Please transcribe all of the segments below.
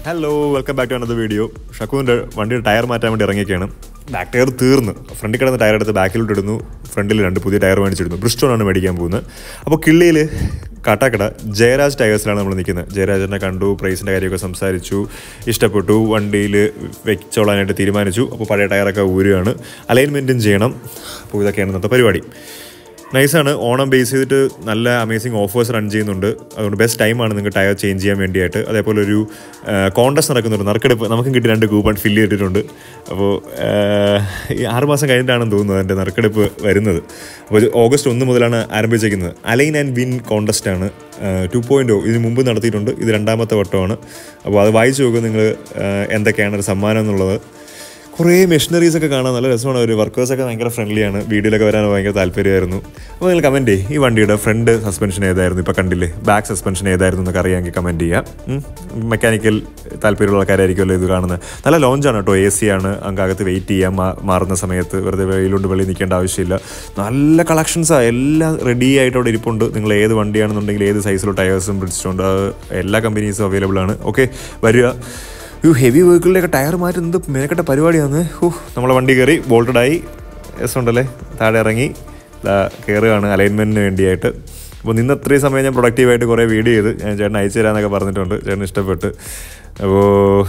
hello welcome back to another video ഷക്കുവിൻ്റെ വണ്ടിയുടെ tyre മാറ്റാൻ വേണ്ടി ഇറങ്ങിയൊക്കെയാണ് ബാക്ക് ടയർ തീർന്ന് ഫ്രണ്ടിൽ കിടന്ന ടയർ എടുത്ത് ബാക്കിലോട്ട് ഇടുന്നു ഫ്രണ്ടിൽ രണ്ട് പുതിയ ടയർ മേടിച്ചിടുന്നു ബ്രിസ്റ്റോണാണ് മേടിക്കാൻ പോകുന്നത് അപ്പോൾ കിള്ളിയിൽ കാട്ടാക്കട ജയരാജ് ടയേഴ്സിലാണ് നമ്മൾ നിൽക്കുന്നത് ജയരാജനെ കണ്ടു പ്രൈസിൻ്റെ കാര്യമൊക്കെ സംസാരിച്ചു ഇഷ്ടപ്പെട്ടു വണ്ടിയിൽ വെച്ചോളാനായിട്ട് തീരുമാനിച്ചു അപ്പോൾ പഴയ ടയറൊക്കെ ഊരുകയാണ് അലൈൻമെൻറ്റും ചെയ്യണം അപ്പോൾ ഇതൊക്കെയാണ് ഇന്നത്തെ പരിപാടി നൈസാണ് ഓണം ബേസ് ചെയ്തിട്ട് നല്ല അമേസിങ് ഓഫേഴ്സ് റൺ ചെയ്യുന്നുണ്ട് അതുകൊണ്ട് ബെസ്റ്റ് ടൈമാണ് നിങ്ങൾക്ക് ടയർ ചേഞ്ച് ചെയ്യാൻ വേണ്ടിയിട്ട് അതേപോലെ ഒരു കോൺടസ്റ്റ് നടക്കുന്നുണ്ട് നറുക്കെടുപ്പ് നമുക്കും കിട്ടി രണ്ട് കൂപ്പൺ ഫില്ല് ചെയ്തിട്ടുണ്ട് അപ്പോൾ ഈ ആറ് മാസം കഴിഞ്ഞിട്ടാണെന്ന് തോന്നുന്നത് അതിൻ്റെ നറുക്കെടുപ്പ് വരുന്നത് അപ്പോൾ ഇത് ഓഗസ്റ്റ് ഒന്ന് മുതലാണ് ആരംഭിച്ചിരിക്കുന്നത് അലൈൻ ആൻഡ് വിൻ കോൺടസ്റ്റ് ആണ് ടു പോയിൻറ്റ് ഇതിന് മുമ്പ് നടത്തിയിട്ടുണ്ട് ഇത് രണ്ടാമത്തെ വട്ടമാണ് അപ്പോൾ അത് വായിച്ചു നോക്കും നിങ്ങൾ എന്തൊക്കെയാണ് ഒരു സമ്മാനം എന്നുള്ളത് കുറേ മെഷീനറീസ് ഒക്കെ കാണാൻ നല്ല രസമാണ് ഒരു വർക്കേഴ്സൊക്കെ ഭയങ്കര ഫ്രണ്ട്ലിയാണ് വീഡിയോയിലൊക്കെ വരാൻ ഭയങ്കര താല്പര്യമായിരുന്നു അപ്പോൾ നിങ്ങൾ കമൻറ്റ് ചെയ്യും ഈ വണ്ടിയുടെ ഫ്രണ്ട് സസ്പെൻഷൻ ഏതായിരുന്നു ഇപ്പോൾ കണ്ടില്ലേ ബാക്ക് സസ്പെൻഷൻ ഏതായിരുന്നു എന്നൊക്കെ അറിയാമെങ്കിൽ കമൻറ്റ് ചെയ്യാം മെക്കാനിക്കൽ താല്പര്യമുള്ള ആൾക്കാരായിരിക്കുമല്ലോ ഇത് കാണുന്നത് നല്ല ലോഞ്ചാണ് കേട്ടോ എ സി ആണ് അകത്ത് വെയിറ്റ് ചെയ്യാൻ മാ- മാറുന്ന സമയത്ത് വെറുതെ വെയിലുണ്ട് വെളിയിൽ നിൽക്കേണ്ട ആവശ്യമില്ല നല്ല കളക്ഷൻസാണ് എല്ലാം റെഡി ആയിട്ട് അവിടെ ഇരിപ്പുണ്ട് നിങ്ങൾ ഏത് വണ്ടിയാണെന്നുണ്ടെങ്കിൽ ഏത് സൈസിലുള്ള ടയേഴ്സും പിടിച്ചിട്ടുണ്ട് എല്ലാ കമ്പനീസും അവൈലബിൾ ആണ് ഓക്കെ വരിക ഈ ഹെവി വെഹിക്കിളിൻ്റെയൊക്കെ ടയർ മാറ്റി എന്ത് മേക്കട്ട പരിപാടിയാണ് ഹൂ നമ്മളെ വണ്ടി കയറി ബോൾട്ടഡായി എസ് ഉണ്ടല്ലേ താഴെ ഇറങ്ങി ദാ കയറുകയാണ് അലൈൻമെൻറ്റിന് വേണ്ടിയായിട്ട് അപ്പോൾ നിന്ന് അത്രയും സമയം ഞാൻ പ്രൊഡക്റ്റീവായിട്ട് കുറേ വീഡിയോ ചെയ്ത് ഞാൻ ചേട്ടൻ അയച്ചു തരാമെന്നൊക്കെ പറഞ്ഞിട്ടുണ്ട് ചേട്ടൻ ഇഷ്ടപ്പെട്ട് അപ്പോൾ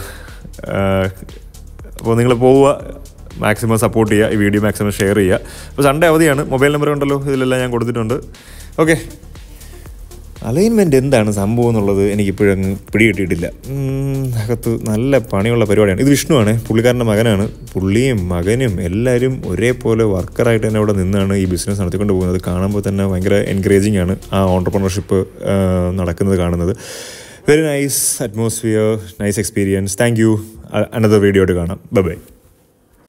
അപ്പോൾ നിങ്ങൾ പോവുക മാക്സിമം സപ്പോർട്ട് ചെയ്യുക ഈ വീഡിയോ മാക്സിമം ഷെയർ ചെയ്യുക അപ്പോൾ സൺഡേ അവധിയാണ് മൊബൈൽ നമ്പർ ഉണ്ടല്ലോ ഇതിലെല്ലാം ഞാൻ കൊടുത്തിട്ടുണ്ട് ഓക്കെ അലൈൻമെൻറ്റ് എന്താണ് സംഭവം എന്നുള്ളത് എനിക്കിപ്പോഴും പിടികിട്ടിയിട്ടില്ല ഉം, അകത്ത് നല്ല പണിയുള്ള പരിപാടിയാണ് ഇത് വിഷ്ണുവാണ് പുള്ളിക്കാരൻ്റെ മകനാണ് പുള്ളിയും മകനും എല്ലാവരും ഒരേപോലെ വർക്കറായിട്ട് തന്നെ ഇവിടെ നിന്നാണ് ഈ ബിസിനസ് നടത്തിക്കൊണ്ട് പോകുന്നത് കാണുമ്പോൾ തന്നെ ഭയങ്കര എൻകറേജിങ് ആണ് ആ ഓണ്ടർപ്രണർഷിപ്പ് നടക്കുന്നത് കാണുന്നത് very nice atmosphere nice experience thank you another video ആയിട്ട് കാണാം ബൈ ബൈ